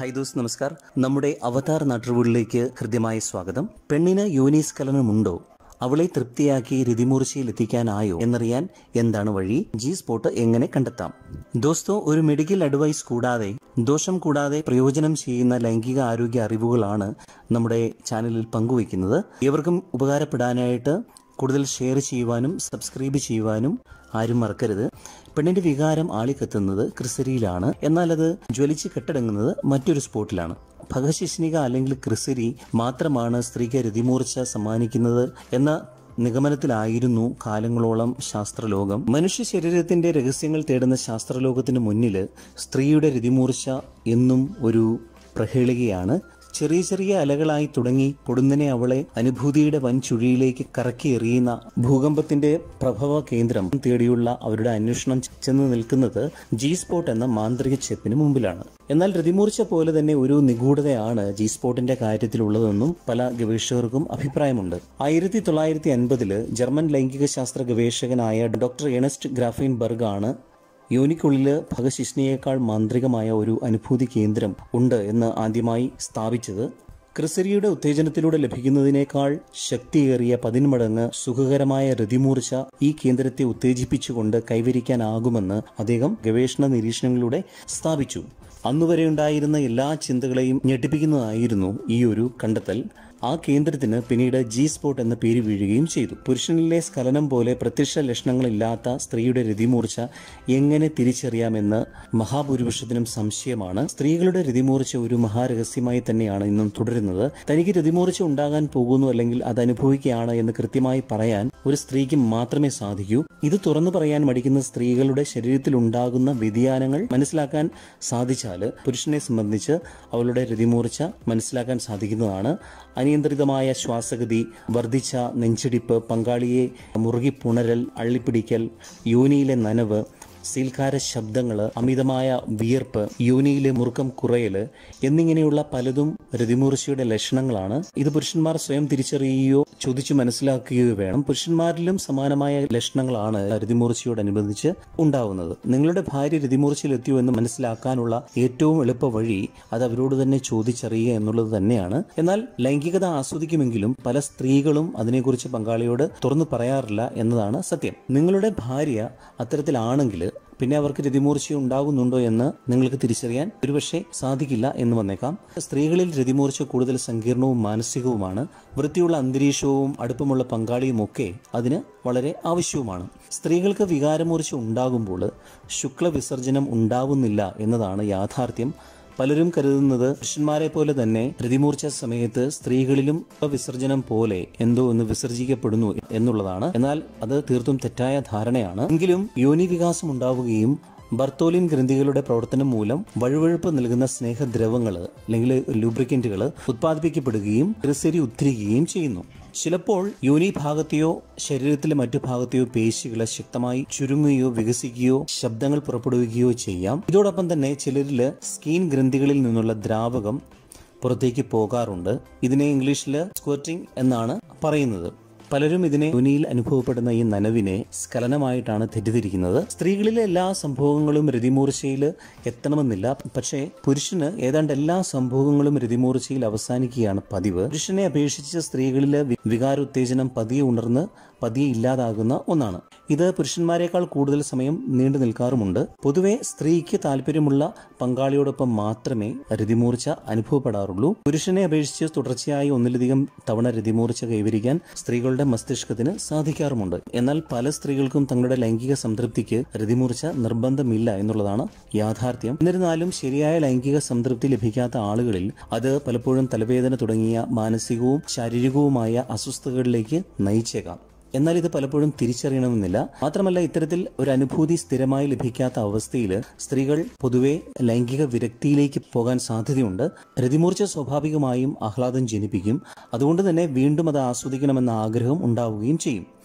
high those നമസ്കാർ നമ്മുടെ അവതാർ നാട്ടുകളിലേക്ക് ഹൃദ്യമായ സ്വാഗതം പെണ്ണിന് യോനീസ്ഖലനമുണ്ടോ അവളെ തൃപ്തിയാക്കി രതിമൂർച്ചയിൽ എത്തിക്കാനായോ എന്നറിയാൻ എന്താണ് വഴി ജി സ്പോട്ട് എങ്ങനെ കണ്ടെത്താം ദോസ്തോ ഒരു മെഡിക്കൽ അഡ്വൈസ് കൂടാതെ ദോഷം കൂടാതെ പ്രയോജനം ചെയ്യുന്ന ലൈംഗിക ആരോഗ്യ അറിവുകളാണ് നമ്മുടെ ചാനലിൽ പങ്കുവയ്ക്കുന്നത് ഇവർക്കും ഉപകാരപ്പെടാനായിട്ട് കൂടുതൽ ഷെയർ ചെയ്യുവാനും സബ്സ്ക്രൈബ് ചെയ്യുവാനും ആരും മറക്കരുത് പെണ്ണിന്റെ വികാരം ആളിക്കത്തുന്നത് ക്രിസരിയിലാണ് എന്നാൽ അത് ജ്വലിച്ച് കെട്ടടങ്ങുന്നത് മറ്റൊരു സ്പോട്ടിലാണ് ഭഗശിഷ്ണിക അല്ലെങ്കിൽ ക്രിസരി മാത്രമാണ് സ്ത്രീക്ക് രതിമൂർച്ച സമ്മാനിക്കുന്നത് എന്ന നിഗമനത്തിലായിരുന്നു കാലങ്ങളോളം ശാസ്ത്രലോകം മനുഷ്യ ശരീരത്തിന്റെ രഹസ്യങ്ങൾ തേടുന്ന ശാസ്ത്രലോകത്തിന് മുന്നിൽ സ്ത്രീയുടെ രതിമൂർച്ച എന്നും ഒരു പ്രഹേളികയാണ് ചെറിയ ചെറിയ അലകളായി തുടങ്ങി പൊടുന്നനെ അവളെ അനുഭൂതിയുടെ വൻ ചുഴിയിലേക്ക് കറക്കി എറിയുന്ന ഭൂകമ്പത്തിന്റെ പ്രഭവ കേന്ദ്രം തേടിയുള്ള അവരുടെ അന്വേഷണം ചെന്ന് നിൽക്കുന്നത് ജി സ്പോട്ട് എന്ന മാന്ത്രിക ചെപ്പിന് മുമ്പിലാണ് എന്നാൽ രതിമൂർച്ച പോലെ തന്നെ ഒരു നിഗൂഢതയാണ് ജി സ്പോട്ടിന്റെ കാര്യത്തിലുള്ളതെന്നും പല ഗവേഷകർക്കും അഭിപ്രായമുണ്ട് ആയിരത്തി തൊള്ളായിരത്തി അൻപതില് ജർമ്മൻ ലൈംഗിക ശാസ്ത്ര ഗവേഷകനായ ഡോക്ടർ എണസ്റ്റ് ഗ്രാഫീൻ ബർഗ് ആണ് യോനിക്കുള്ളിൽ ഭഗശിഷ്ണിയേക്കാൾ മാന്ത്രികമായ ഒരു അനുഭൂതി കേന്ദ്രം ഉണ്ട് എന്ന് ആദ്യമായി സ്ഥാപിച്ചത് ക്രിസരിയുടെ ഉത്തേജനത്തിലൂടെ ലഭിക്കുന്നതിനേക്കാൾ ശക്തിയേറിയ പതിന്മടങ്ങ് സുഖകരമായ രതിമൂർച്ച ഈ കേന്ദ്രത്തെ ഉത്തേജിപ്പിച്ചുകൊണ്ട് കൈവരിക്കാനാകുമെന്ന് അദ്ദേഹം ഗവേഷണ നിരീക്ഷണങ്ങളിലൂടെ സ്ഥാപിച്ചു അന്നുവരെ ഉണ്ടായിരുന്ന എല്ലാ ചിന്തകളെയും ഞെട്ടിപ്പിക്കുന്നതായിരുന്നു ഈ ഒരു കണ്ടെത്തൽ ആ കേന്ദ്രത്തിന് പിന്നീട് ജി സ്പോട്ട് എന്ന പേര് വീഴുകയും ചെയ്തു പുരുഷനിലെ സ്ഖലനം പോലെ പ്രത്യക്ഷ ലക്ഷണങ്ങളില്ലാത്ത സ്ത്രീയുടെ രതിമൂർച്ച എങ്ങനെ തിരിച്ചറിയാമെന്ന് മഹാഭൂരിപക്ഷത്തിനും സംശയമാണ് സ്ത്രീകളുടെ രതിമൂർച്ച ഒരു മഹാരഹസ്യമായി തന്നെയാണ് ഇന്നും തുടരുന്നത് തനിക്ക് രതിമൂർച്ച ഉണ്ടാകാൻ പോകുന്നു അല്ലെങ്കിൽ അത് അനുഭവിക്കുകയാണ് എന്ന് കൃത്യമായി പറയാൻ ഒരു സ്ത്രീക്ക് മാത്രമേ സാധിക്കൂ ഇത് തുറന്നു പറയാൻ മടിക്കുന്ന സ്ത്രീകളുടെ ശരീരത്തിൽ ഉണ്ടാകുന്ന വ്യതിയാനങ്ങൾ മനസ്സിലാക്കാൻ സാധിച്ചാൽ പുരുഷനെ സംബന്ധിച്ച് അവളുടെ രതിമൂർച്ച മനസ്സിലാക്കാൻ സാധിക്കുന്നതാണ് അനിയന്ത്രിതമായ ശ്വാസഗതി വർദ്ധിച്ച നെഞ്ചിടിപ്പ് പങ്കാളിയെ മുറുകി പുണരൽ അള്ളിപ്പിടിക്കൽ യോനിയിലെ നനവ് സീൽക്കാര ശബ്ദങ്ങൾ അമിതമായ വിയർപ്പ് യോനിയിലെ മുറുക്കം കുറയൽ എന്നിങ്ങനെയുള്ള പലതും രതിമൂർച്ചയുടെ ലക്ഷണങ്ങളാണ് ഇത് പുരുഷന്മാർ സ്വയം തിരിച്ചറിയുകയോ ചോദിച്ചു മനസ്സിലാക്കുകയോ വേണം പുരുഷന്മാരിലും സമാനമായ ലക്ഷണങ്ങളാണ് രതിമൂർച്ചയോടനുബന്ധിച്ച് ഉണ്ടാവുന്നത് നിങ്ങളുടെ ഭാര്യ രതിമൂർച്ചയിൽ എത്തിയോ എന്ന് മനസ്സിലാക്കാനുള്ള ഏറ്റവും എളുപ്പ വഴി അത് അവരോട് തന്നെ ചോദിച്ചറിയുക എന്നുള്ളത് തന്നെയാണ് എന്നാൽ ലൈംഗികത ആസ്വദിക്കുമെങ്കിലും പല സ്ത്രീകളും അതിനെക്കുറിച്ച് പങ്കാളിയോട് തുറന്നു പറയാറില്ല എന്നതാണ് സത്യം നിങ്ങളുടെ ഭാര്യ അത്തരത്തിലാണെങ്കിൽ പിന്നെ അവർക്ക് രതിമൂർച്ച ഉണ്ടാകുന്നുണ്ടോ എന്ന് നിങ്ങൾക്ക് തിരിച്ചറിയാൻ ഒരുപക്ഷെ സാധിക്കില്ല എന്ന് വന്നേക്കാം സ്ത്രീകളിൽ രതിമൂർച്ച കൂടുതൽ സങ്കീർണവും മാനസികവുമാണ് വൃത്തിയുള്ള അന്തരീക്ഷവും അടുപ്പമുള്ള പങ്കാളിയും ഒക്കെ അതിന് വളരെ ആവശ്യവുമാണ് സ്ത്രീകൾക്ക് വികാരമൂർച്ച ഉണ്ടാകുമ്പോൾ ശുക്ലവിസർജനം ഉണ്ടാവുന്നില്ല എന്നതാണ് യാഥാർത്ഥ്യം പലരും കരുതുന്നത് പുരുഷന്മാരെ പോലെ തന്നെ പ്രതിമൂർച്ച സമയത്ത് സ്ത്രീകളിലും വിസർജനം പോലെ എന്തോ ഒന്ന് വിസർജിക്കപ്പെടുന്നു എന്നുള്ളതാണ് എന്നാൽ അത് തീർത്തും തെറ്റായ ധാരണയാണ് എങ്കിലും യോനി വികാസം ഉണ്ടാവുകയും ബർത്തോലിൻ ഗ്രന്ഥികളുടെ പ്രവർത്തനം മൂലം വഴുവഴുപ്പ് നൽകുന്ന സ്നേഹദ്രവങ്ങൾ അല്ലെങ്കിൽ ലൂബ്രിക്കന്റുകൾ ഉത്പാദിപ്പിക്കപ്പെടുകയും ക്രിസരി ഉദ്ധരിക്കുകയും ചെയ്യുന്നു ചിലപ്പോൾ യോനി ഭാഗത്തെയോ ശരീരത്തിലെ മറ്റു ഭാഗത്തെയോ പേശികൾ ശക്തമായി ചുരുങ്ങുകയോ വികസിക്കുകയോ ശബ്ദങ്ങൾ പുറപ്പെടുവിക്കുകയോ ചെയ്യാം ഇതോടൊപ്പം തന്നെ ചിലരിൽ സ്കീൻ ഗ്രന്ഥികളിൽ നിന്നുള്ള ദ്രാവകം പുറത്തേക്ക് പോകാറുണ്ട് ഇതിനെ ഇംഗ്ലീഷിൽ സ്ക്വറ്റിംഗ് എന്നാണ് പറയുന്നത് പലരും ഇതിനെ യോനിയിൽ അനുഭവപ്പെടുന്ന ഈ നനവിനെ സ്ഖലനമായിട്ടാണ് തെറ്റിദ്ധരിക്കുന്നത് സ്ത്രീകളിലെ എല്ലാ സംഭവങ്ങളും രതിമൂർച്ചയിൽ എത്തണമെന്നില്ല പക്ഷേ പുരുഷന് ഏതാണ്ട് എല്ലാ സംഭവങ്ങളും രതിമൂർച്ചയിൽ അവസാനിക്കുകയാണ് പതിവ് പുരുഷനെ അപേക്ഷിച്ച് സ്ത്രീകളിലെ വി- വികാരോത്തേജനം പതിയെ ഉണർന്ന് പതിയെ ഇല്ലാതാകുന്ന ഒന്നാണ് ഇത് പുരുഷന്മാരെക്കാൾ കൂടുതൽ സമയം നീണ്ടു നിൽക്കാറുമുണ്ട് പൊതുവെ സ്ത്രീക്ക് താല്പര്യമുള്ള പങ്കാളിയോടൊപ്പം മാത്രമേ രതിമൂർച്ച അനുഭവപ്പെടാറുള്ളൂ പുരുഷനെ അപേക്ഷിച്ച് തുടർച്ചയായി ഒന്നിലധികം തവണ രതിമൂർച്ച കൈവരിക്കാൻ സ്ത്രീകളുടെ മസ്തിഷ്കത്തിന് സാധിക്കാറുമുണ്ട് എന്നാൽ പല സ്ത്രീകൾക്കും തങ്ങളുടെ ലൈംഗിക സംതൃപ്തിക്ക് രതിമൂർച്ച നിർബന്ധമില്ല എന്നുള്ളതാണ് യാഥാർത്ഥ്യം എന്നിരുന്നാലും ശരിയായ ലൈംഗിക സംതൃപ്തി ലഭിക്കാത്ത ആളുകളിൽ അത് പലപ്പോഴും തലവേദന തുടങ്ങിയ മാനസികവും ശാരീരികവുമായ അസ്വസ്ഥതകളിലേക്ക് നയിച്ചേക്കാം എന്നാൽ ഇത് പലപ്പോഴും തിരിച്ചറിയണമെന്നില്ല മാത്രമല്ല ഇത്തരത്തിൽ ഒരു അനുഭൂതി സ്ഥിരമായി ലഭിക്കാത്ത അവസ്ഥയിൽ സ്ത്രീകൾ പൊതുവെ ലൈംഗിക വിരക്തിയിലേക്ക് പോകാൻ സാധ്യതയുണ്ട് രതിമൂർച്ച സ്വാഭാവികമായും ആഹ്ലാദം ജനിപ്പിക്കും അതുകൊണ്ട് തന്നെ വീണ്ടും അത് ആസ്വദിക്കണമെന്ന ആഗ്രഹം ഉണ്ടാവുകയും ചെയ്യും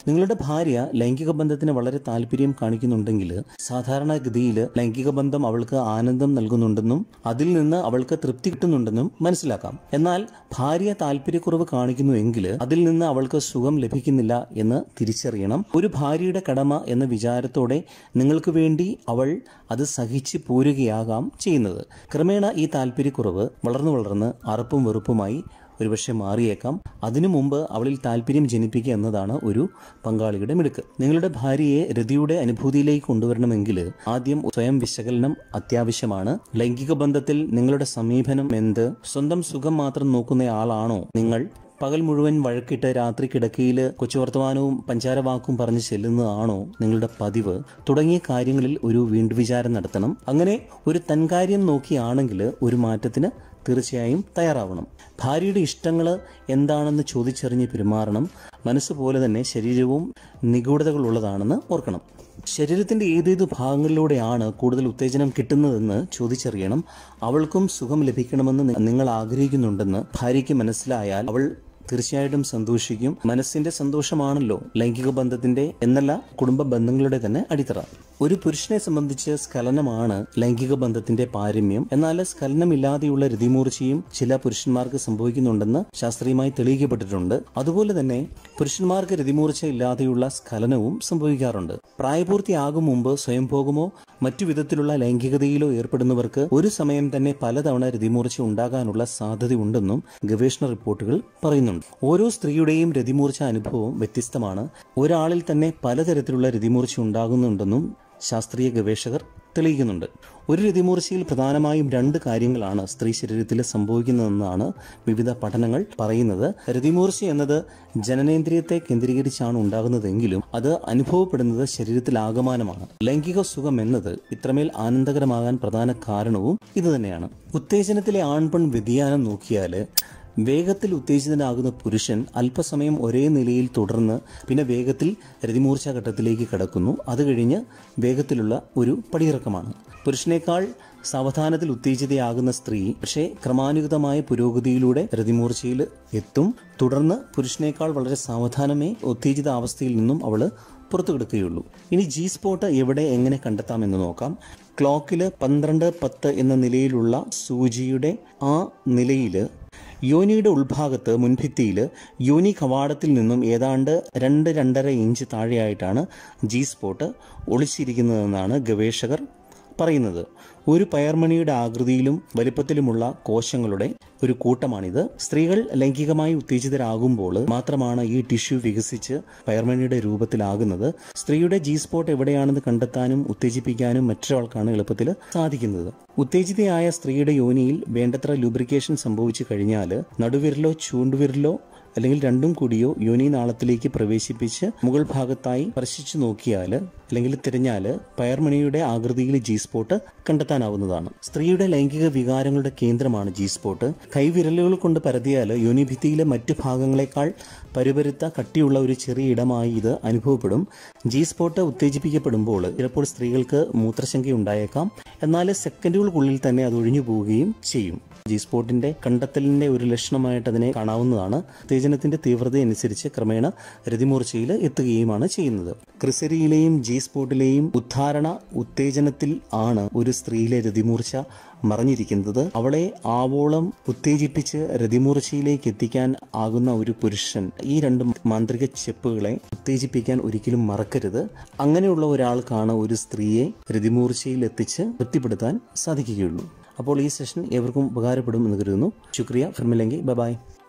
നിങ്ങളുടെ ഭാര്യ ലൈംഗിക ബന്ധത്തിന് വളരെ താല്പര്യം കാണിക്കുന്നുണ്ടെങ്കിൽ സാധാരണഗതിയിൽ ലൈംഗിക ബന്ധം അവൾക്ക് ആനന്ദം നൽകുന്നുണ്ടെന്നും അതിൽ നിന്ന് അവൾക്ക് തൃപ്തി കിട്ടുന്നുണ്ടെന്നും മനസ്സിലാക്കാം എന്നാൽ ഭാര്യ താല്പര്യക്കുറവ് കാണിക്കുന്നുവെങ്കിൽ അതിൽ നിന്ന് അവൾക്ക് സുഖം ലഭിക്കുന്നില്ല എന്ന് തിരിച്ചറിയണം ഒരു ഭാര്യയുടെ കടമ എന്ന വിചാരത്തോടെ നിങ്ങൾക്ക് വേണ്ടി അവൾ അത് സഹിച്ച് പോരുകയാകാം ചെയ്യുന്നത് ക്രമേണ ഈ താല്പര്യക്കുറവ് വളർന്നു വളർന്ന് അറപ്പും വെറുപ്പുമായി ഒരുപക്ഷെ മാറിയേക്കാം അതിനു മുമ്പ് അവളിൽ താല്പര്യം ജനിപ്പിക്കുക എന്നതാണ് ഒരു പങ്കാളിയുടെ മിടുക്ക് നിങ്ങളുടെ ഭാര്യയെ രതിയുടെ അനുഭൂതിയിലേക്ക് കൊണ്ടുവരണമെങ്കിൽ ആദ്യം സ്വയം വിശകലനം അത്യാവശ്യമാണ് ലൈംഗിക ബന്ധത്തിൽ നിങ്ങളുടെ സമീപനം എന്ത് സ്വന്തം സുഖം മാത്രം നോക്കുന്നയാളാണോ നിങ്ങൾ പകൽ മുഴുവൻ വഴക്കിട്ട് രാത്രി കിടക്കയിൽ കൊച്ചുവർത്തമാനവും പഞ്ചാരവാക്കും പറഞ്ഞ് ചെല്ലുന്നതാണോ നിങ്ങളുടെ പതിവ് തുടങ്ങിയ കാര്യങ്ങളിൽ ഒരു വീണ്ടുവിചാരം നടത്തണം അങ്ങനെ ഒരു തൻകാര്യം നോക്കിയാണെങ്കിൽ ഒരു മാറ്റത്തിന് തീർച്ചയായും തയ്യാറാവണം ഭാര്യയുടെ ഇഷ്ടങ്ങൾ എന്താണെന്ന് ചോദിച്ചറിഞ്ഞ് പെരുമാറണം മനസ്സ് പോലെ തന്നെ ശരീരവും നിഗൂഢതകളുള്ളതാണെന്ന് ഓർക്കണം ശരീരത്തിന്റെ ഏതേത് ഭാഗങ്ങളിലൂടെയാണ് കൂടുതൽ ഉത്തേജനം കിട്ടുന്നതെന്ന് ചോദിച്ചറിയണം അവൾക്കും സുഖം ലഭിക്കണമെന്ന് നി- നിങ്ങൾ ആഗ്രഹിക്കുന്നുണ്ടെന്ന് ഭാര്യയ്ക്ക് മനസ്സിലായാൽ അവൾ തീർച്ചയായിട്ടും സന്തോഷിക്കും മനസ്സിന്റെ സന്തോഷമാണല്ലോ ലൈംഗിക ബന്ധത്തിന്റെ എന്നല്ല കുടുംബ ബന്ധങ്ങളുടെ തന്നെ അടിത്തറ ഒരു പുരുഷനെ സംബന്ധിച്ച് സ്ഖലനമാണ് ലൈംഗിക ബന്ധത്തിന്റെ പാരമ്യം എന്നാൽ സ്ഖലനമില്ലാതെയുള്ള രതിമൂർച്ചയും ചില പുരുഷന്മാർക്ക് സംഭവിക്കുന്നുണ്ടെന്ന് ശാസ്ത്രീയമായി തെളിയിക്കപ്പെട്ടിട്ടുണ്ട് അതുപോലെ തന്നെ പുരുഷന്മാർക്ക് രതിമൂർച്ച ഇല്ലാതെയുള്ള സ്ഖലനവും സംഭവിക്കാറുണ്ട് പ്രായപൂർത്തിയാകും മുമ്പ് സ്വയംഭോഗമോ മറ്റു വിധത്തിലുള്ള ലൈംഗികതയിലോ ഏർപ്പെടുന്നവർക്ക് ഒരു സമയം തന്നെ പലതവണ രതിമൂർച്ച ഉണ്ടാകാനുള്ള സാധ്യതയുണ്ടെന്നും ഗവേഷണ റിപ്പോർട്ടുകൾ പറയുന്നുണ്ട് ഓരോ സ്ത്രീയുടെയും രതിമൂർച്ച അനുഭവം വ്യത്യസ്തമാണ് ഒരാളിൽ തന്നെ പലതരത്തിലുള്ള രതിമൂർച്ച ഉണ്ടാകുന്നുണ്ടെന്നും ശാസ്ത്രീയ ഗവേഷകർ തെളിയിക്കുന്നുണ്ട് ഒരു രതിമൂർച്ചയിൽ പ്രധാനമായും രണ്ട് കാര്യങ്ങളാണ് സ്ത്രീ ശരീരത്തിൽ സംഭവിക്കുന്നതെന്നാണ് വിവിധ പഠനങ്ങൾ പറയുന്നത് രതിമൂർച്ച എന്നത് ജനനേന്ദ്രിയത്തെ കേന്ദ്രീകരിച്ചാണ് ഉണ്ടാകുന്നതെങ്കിലും അത് അനുഭവപ്പെടുന്നത് ശരീരത്തിൽ ആകമാനമാണ് ലൈംഗിക സുഖം എന്നത് ഇത്രമേൽ ആനന്ദകരമാകാൻ പ്രധാന കാരണവും ഇതുതന്നെയാണ് ഉത്തേജനത്തിലെ ആൺപെൺ വ്യതിയാനം നോക്കിയാൽ വേഗത്തിൽ ഉത്തേജിതനാകുന്ന പുരുഷൻ അല്പസമയം ഒരേ നിലയിൽ തുടർന്ന് പിന്നെ വേഗത്തിൽ രതിമൂർച്ച ഘട്ടത്തിലേക്ക് കടക്കുന്നു അത് കഴിഞ്ഞ് വേഗത്തിലുള്ള ഒരു പടിയിറക്കമാണ് പുരുഷനേക്കാൾ സാവധാനത്തിൽ ഉത്തേജിതയാകുന്ന സ്ത്രീ പക്ഷേ ക്രമാനുഗതമായ പുരോഗതിയിലൂടെ രതിമൂർച്ചയിൽ എത്തും തുടർന്ന് പുരുഷനേക്കാൾ വളരെ സാവധാനമേ ഉത്തേജിത അവസ്ഥയിൽ നിന്നും അവൾ പുറത്തു കിടക്കുകയുള്ളൂ ഇനി ജി സ്പോട്ട് എവിടെ എങ്ങനെ കണ്ടെത്താമെന്ന് നോക്കാം ക്ലോക്കിൽ പന്ത്രണ്ട് പത്ത് എന്ന നിലയിലുള്ള സൂചിയുടെ ആ നിലയിൽ യോനിയുടെ ഉൾഭാഗത്ത് മുൻഭിത്തിയിൽ യോനി കവാടത്തിൽ നിന്നും ഏതാണ്ട് രണ്ട് രണ്ടര ഇഞ്ച് താഴെയായിട്ടാണ് ജി സ്പോട്ട് ഒളിച്ചിരിക്കുന്നതെന്നാണ് ഗവേഷകർ പറയുന്നത് ഒരു പയർമണിയുടെ ആകൃതിയിലും വലിപ്പത്തിലുമുള്ള കോശങ്ങളുടെ ഒരു കൂട്ടമാണിത് സ്ത്രീകൾ ലൈംഗികമായി ഉത്തേജിതരാകുമ്പോൾ മാത്രമാണ് ഈ ടിഷ്യൂ വികസിച്ച് പയർമണിയുടെ രൂപത്തിലാകുന്നത് സ്ത്രീയുടെ ജി സ്പോട്ട് എവിടെയാണെന്ന് കണ്ടെത്താനും ഉത്തേജിപ്പിക്കാനും മറ്റൊരാൾക്കാണ് എളുപ്പത്തിൽ സാധിക്കുന്നത് ഉത്തേജിതയായ സ്ത്രീയുടെ യോനിയിൽ വേണ്ടത്ര ലൂബ്രിക്കേഷൻ സംഭവിച്ചു കഴിഞ്ഞാൽ നടുവിരലോ ചൂണ്ടുവിരലോ അല്ലെങ്കിൽ രണ്ടും കൂടിയോ യോനി നാളത്തിലേക്ക് പ്രവേശിപ്പിച്ച് മുകൾ ഭാഗത്തായി സ്പർശിച്ചു നോക്കിയാൽ അല്ലെങ്കിൽ തിരഞ്ഞാൽ പയർമണിയുടെ ആകൃതിയിൽ ജി സ്പോട്ട് കണ്ടെത്താനാവുന്നതാണ് സ്ത്രീയുടെ ലൈംഗിക വികാരങ്ങളുടെ കേന്ദ്രമാണ് ജി സ്പോട്ട് കൈവിരലുകൾ കൊണ്ട് പരതിയാൽ യോനിഭിത്തിയിലെ മറ്റു ഭാഗങ്ങളെക്കാൾ പരുപരുത്ത കട്ടിയുള്ള ഒരു ചെറിയ ഇടമായി ഇത് അനുഭവപ്പെടും ജി സ്പോട്ട് ഉത്തേജിപ്പിക്കപ്പെടുമ്പോൾ ചിലപ്പോൾ സ്ത്രീകൾക്ക് മൂത്രശങ്ക ഉണ്ടായേക്കാം എന്നാൽ സെക്കൻഡുകൾക്കുള്ളിൽ തന്നെ അത് ഒഴിഞ്ഞു പോവുകയും ചെയ്യും ജി സ്പോട്ടിന്റെ കണ്ടെത്തലിന്റെ ഒരു ലക്ഷണമായിട്ട് അതിനെ കാണാവുന്നതാണ് ഉത്തേജനത്തിന്റെ തീവ്രതയനുസരിച്ച് ക്രമേണ രതിമൂർച്ചയിൽ എത്തുകയുമാണ് ചെയ്യുന്നത് ക്രിസരിയിലെയും ജി സ്പോട്ടിലെയും ഉദ്ധാരണ ഉത്തേജനത്തിൽ ആണ് ഒരു സ്ത്രീയിലെ രതിമൂർച്ച മറഞ്ഞിരിക്കുന്നത് അവളെ ആവോളം ഉത്തേജിപ്പിച്ച് രതിമൂർച്ചയിലേക്ക് എത്തിക്കാൻ ആകുന്ന ഒരു പുരുഷൻ ഈ രണ്ട് മാന്ത്രിക ചെപ്പുകളെ ഉത്തേജിപ്പിക്കാൻ ഒരിക്കലും മറക്കരുത് അങ്ങനെയുള്ള ഒരാൾക്കാണ് ഒരു സ്ത്രീയെ രതിമൂർച്ചയിൽ എത്തിച്ച് തൃപ്തിപ്പെടുത്താൻ സാധിക്കുകയുള്ളൂ അപ്പോൾ ഈ സെഷൻ ഏവർക്കും ഉപകാരപ്പെടും എന്ന് കരുതുന്നു ശുക്രിയ ഫിർമില്ലെങ്കിൽ ബൈ